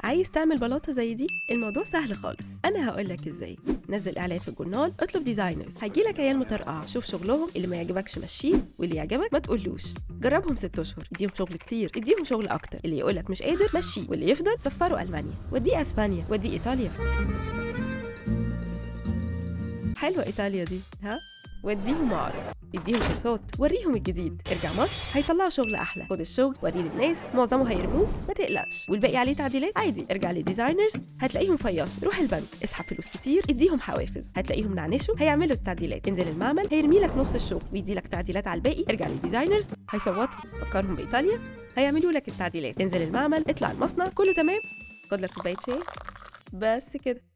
عايز تعمل بلاطه زي دي الموضوع سهل خالص انا هقول لك ازاي نزل اعلان في الجورنال اطلب ديزاينرز هيجيلك عيال مطرقعه شوف شغلهم اللي ما يعجبكش مشيه واللي يعجبك ما تقولوش جربهم ست اشهر اديهم شغل كتير اديهم شغل اكتر اللي يقولك مش قادر مشيه واللي يفضل سفره المانيا وديه اسبانيا وديه ايطاليا حلوه ايطاليا دي ها وديهم معرض اديهم كورسات وريهم الجديد ارجع مصر هيطلعوا شغل احلى خد الشغل وريه للناس معظمه هيرموه ما تقلقش والباقي عليه تعديلات عادي ارجع للديزاينرز هتلاقيهم فيصوا روح البنك اسحب فلوس كتير اديهم حوافز هتلاقيهم نعنشوا هيعملوا التعديلات انزل المعمل هيرمي لك نص الشغل ويدي لك تعديلات على الباقي ارجع للديزاينرز هيصوتوا فكرهم بايطاليا هيعملوا لك التعديلات انزل المعمل اطلع المصنع كله تمام خد لك كوبايه شاي بس كده